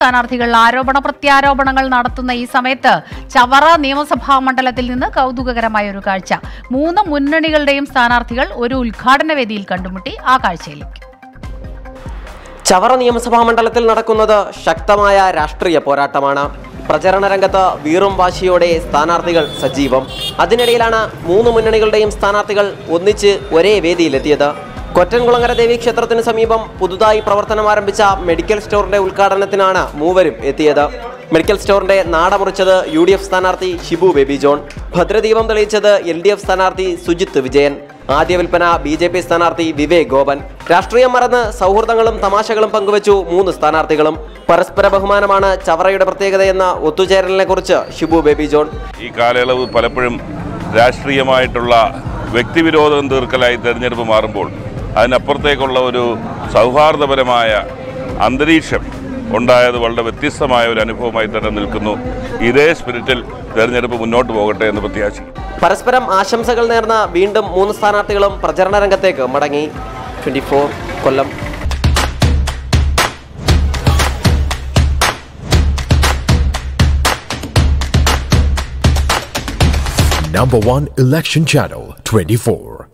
സ്ഥാനാർത്ഥികൾ ആരോപണ പ്രത്യാരോപണങ്ങൾ നടത്തുന്ന ഈ സമയത്ത് ചവറ നിയമസഭാ മണ്ഡലത്തിൽ നിന്ന് കൗതുകകരമായ ഒരു കാഴ്ച മൂന്ന് മുന്നണികളുടെയും സ്ഥാനാർത്ഥികൾ ഒരു ഉദ്ഘാടന വേദിയിൽ കണ്ടുമുട്ടി ആ കാഴ്ചയിലേക്ക് ചവറ നിയമസഭാ മണ്ഡലത്തിൽ നടക്കുന്നത് ശക്തമായ രാഷ്ട്രീയ പോരാട്ടമാണ് പ്രചരണ രംഗത്ത് വീറും വാശിയോടെ സ്ഥാനാർത്ഥികൾ സജീവം അതിനിടയിലാണ് മൂന്ന് മുന്നണികളുടെയും സ്ഥാനാർത്ഥികൾ ഒന്നിച്ച് ഒരേ വേദിയിലെത്തിയത് കൊറ്റൻകുളങ്ങര ദേവി ക്ഷേത്രത്തിന് സമീപം പുതുതായി പ്രവർത്തനം ആരംഭിച്ച മെഡിക്കൽ സ്റ്റോറിന്റെ ഉദ്ഘാടനത്തിനാണ് മൂവരും എത്തിയത് മെഡിക്കൽ സ്റ്റോറിന്റെ നാട മുറിച്ചത് യു ഡി എഫ് സ്ഥാനാർത്ഥി ഷിബു ബേബി ജോൺ ഭദ്രദീപം തെളിയിച്ചത് എൽ ഡി എഫ് സ്ഥാനാർത്ഥി സുജിത്ത് വിജയൻ ആദ്യ വിൽപ്പന ബി ജെ പി സ്ഥാനാർത്ഥി വിവേക് ഗോപൻ രാഷ്ട്രീയം മറന്ന് സൗഹൃദങ്ങളും തമാശകളും പങ്കുവച്ചു മൂന്ന് സ്ഥാനാർത്ഥികളും പരസ്പര ബഹുമാനമാണ് ചവറയുടെ പ്രത്യേകതയെന്ന ഒത്തുചേരലിനെ കുറിച്ച് ഷിബു ബേബി ജോൺ ഈ കാലയളവ് പലപ്പോഴും രാഷ്ട്രീയമായിട്ടുള്ള വ്യക്തിവിരോധം തീർക്കലായി തെരഞ്ഞെടുപ്പ് മാറുമ്പോൾ അതിനപ്പുറത്തേക്കുള്ള ഒരു സൗഹാർദ്ദപരമായ അന്തരീക്ഷം ഉണ്ടായത് വളരെ വ്യത്യസ്തമായ ഒരു അനുഭവമായി തന്നെ നിൽക്കുന്നു ഇതേ സ്പിരിറ്റിൽ തെരഞ്ഞെടുപ്പ് മുന്നോട്ട് പോകട്ടെ എന്ന് പ്രത്യാശിക്കുന്നു പരസ്പരം ആശംസകൾ നേർന്ന വീണ്ടും മൂന്ന് സ്ഥാനാർത്ഥികളും പ്രചരണ രംഗത്തേക്ക് മടങ്ങി ട്വന്റി കൊല്ലം Number one election channel 24.